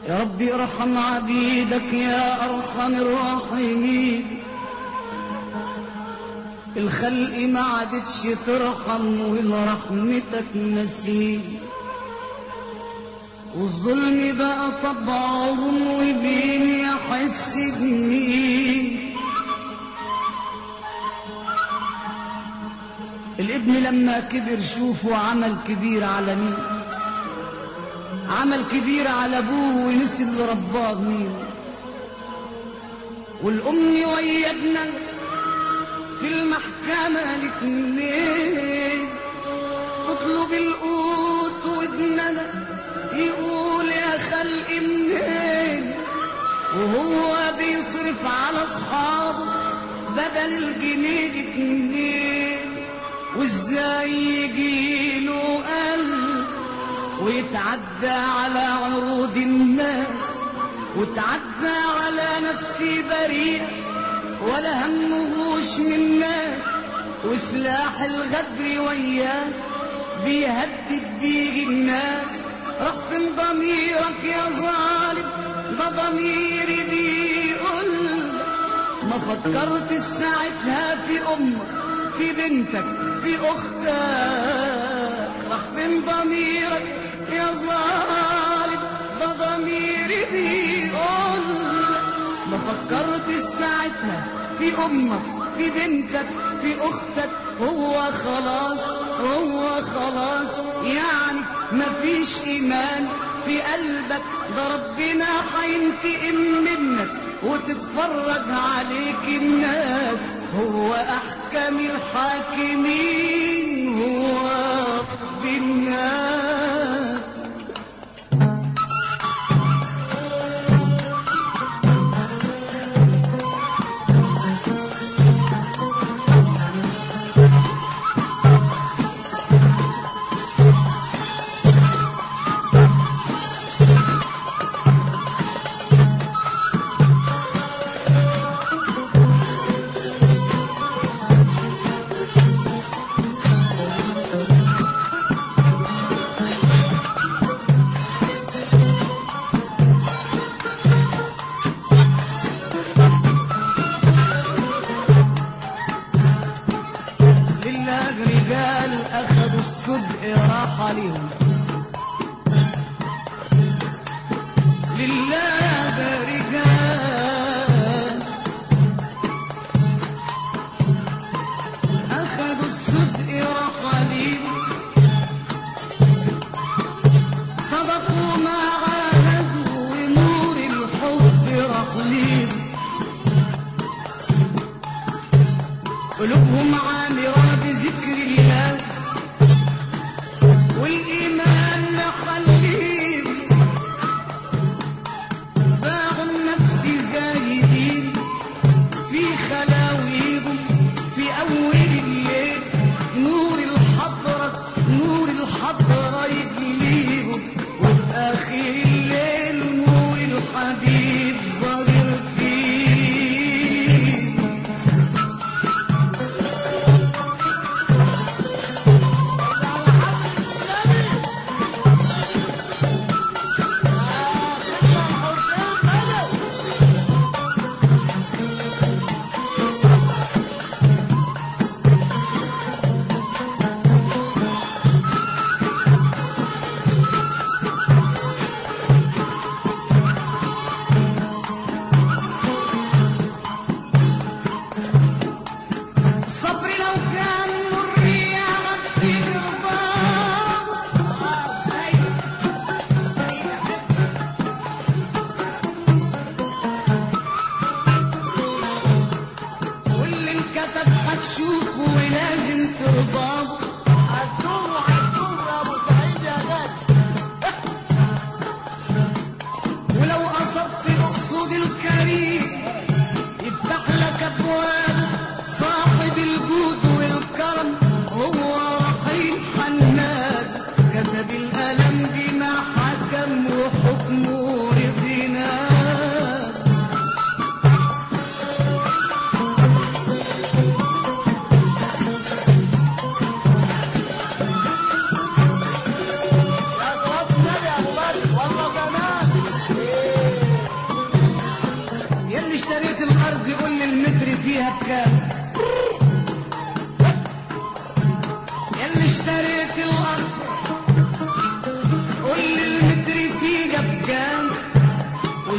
يا ربي ارحم عبيدك يا أرحم الراحمين الخلق ما عادتش ترحم ولرحمتك نسيب والظلم بقى طبعهم وبيني احس بمين الابن لما كبر شوفوا عمل كبير على مين عمل كبير على ابوه ونسي اللي رباه مين والام ويا ابنك في المحكمة الاتنين اطلب القوت وابننا يقول يا خلق منين وهو بيصرف على اصحابه بدل الجنيه اتنين وازاي يجيله قلب ويتعدى على عروض الناس وتعدى على نفسي بريئة ولا همهوش من الناس وسلاح الغدر وياه بيهدد بيه الناس راح فين ضميرك يا ظالم ده ضميري بيقول ما فكرت ساعتها في امك في بنتك في اختك راح فين ضميرك يا ظالم ده ضميري بيقول ما فكرت ساعتها في امك في بنتك في اختك هو خلاص هو خلاص يعني مفيش ايمان في قلبك ده ربنا هينتقم منك وتتفرج عليك الناس هو احكم الحاكمين هو رب الناس لله رجال اخذوا الصدق راح عليهم لله رجال اخذوا الصدق راح عليهم صدقوا ما عاهدوا ونور الحب راح ليهم قلوبهم عامرة بذكر الله والإيمان مخليهم باعوا النفس زايدين في خلاويهم في أول الليل نور الحضرة نور الحضرة يجليهم وفي آخر الليل نور الحبيب ظاهر فيه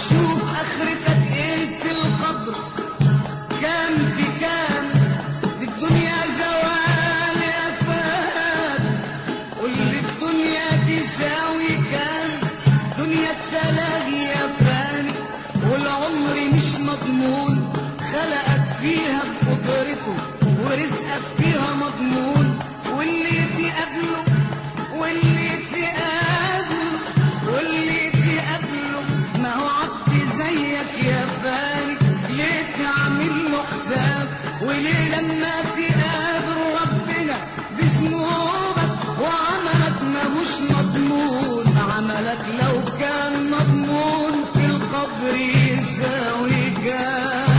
وشوف اخرتك ايه في القبر كام في كام دي الدنيا زوال يا فات قول لي الدنيا تساوي كام دنيا التلاهي يا فاني والعمر مش مضمون خلقك فيها بقدرته ورزقك فيها مضمون واللي تقابله واللي تقابله واللي تقابله ما هو عبد زيك يا فاني ليه تعمل له حساب وليه لما تقابل ربنا بذنوبك وعملك ماهوش مضمون عملك لو كان مضمون في القبر يساوي كام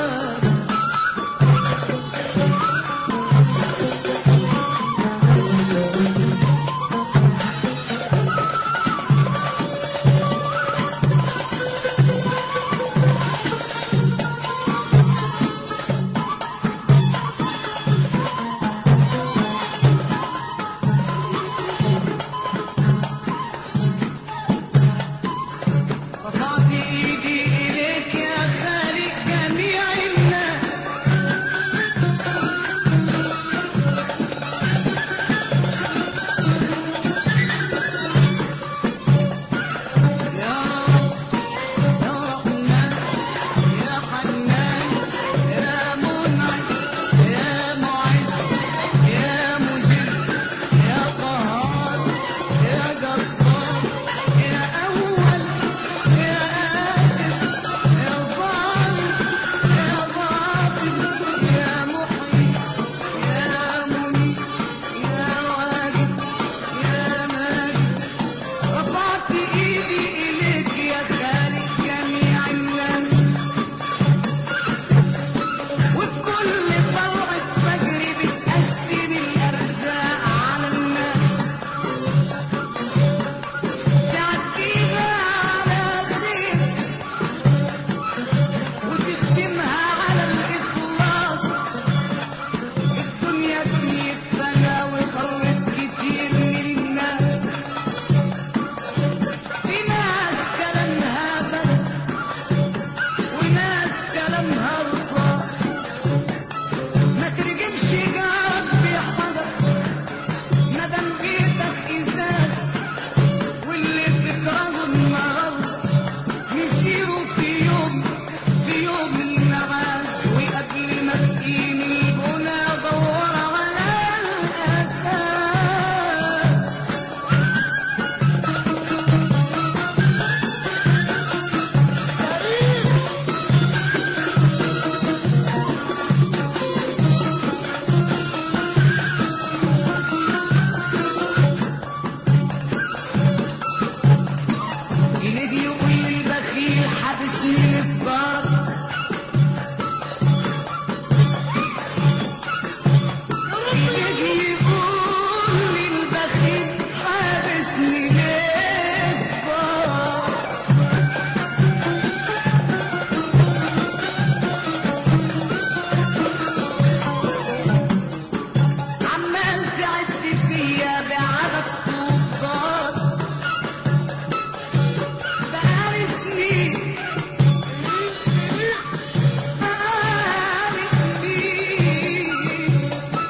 رفعت ايدي اليك يا خالق جميع الناس يا رب يا رحمن يا حنان يا منعم يا معز يا مذل يا قهار يا جبار يا أول يا آخر يا ظالم يا باطن يا محيي يا منيب يا واجد يا ماجد رفعت ايدي اليك يا خالق جميع الناس وفي كل طلعة فجر بتقسم الارزاق على الناس تعديها على خير وتختمها على الاخلاص الدنيا دنيا فنا وغرت كتير من الناس في ناس كلامها بلد وناس كلامها رصاص ما ترجمش جارك بحجر مادام بيتك ازاز واللي بتكرهه النهارده مسيره في يوم في يوم النعاس وقبل ما تقيم البنى دور على الاساس يجي يقول للبخيل حبسني لفجارك يجي يقول للبخيل حبسني لفجارك عمال تعد فيا بعدد طوبات بقالي سنين بقالي سنين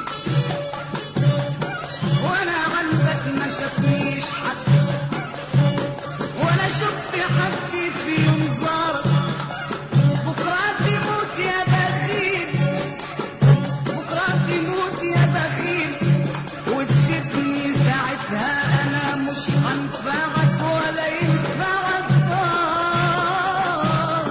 وانا عندك ما شافنيش حد ولا شفت حد في يوم زارك بكره تموت يا بخيل بكره تموت يا بخيل وتسيبني ساعتها انا مش هنفعك ولا ينفعك دار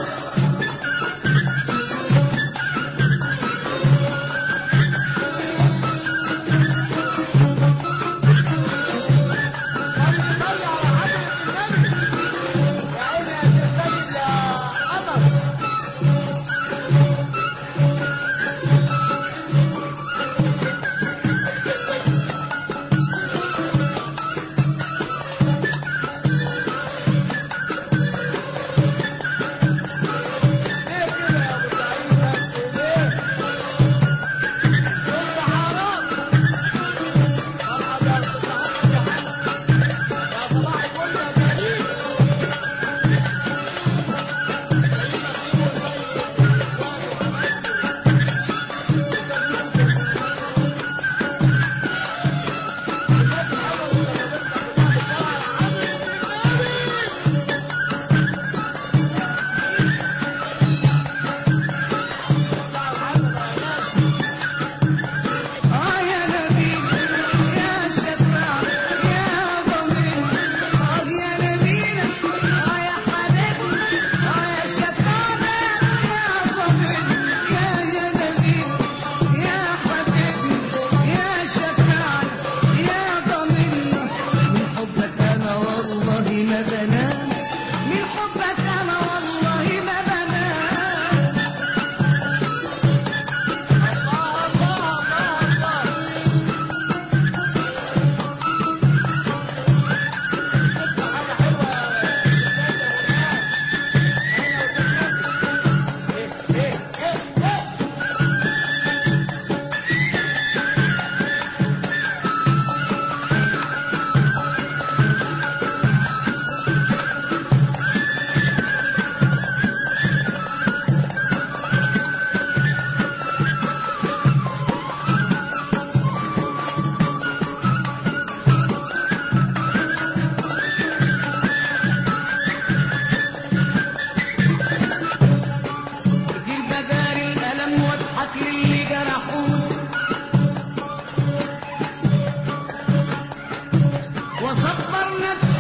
نفسك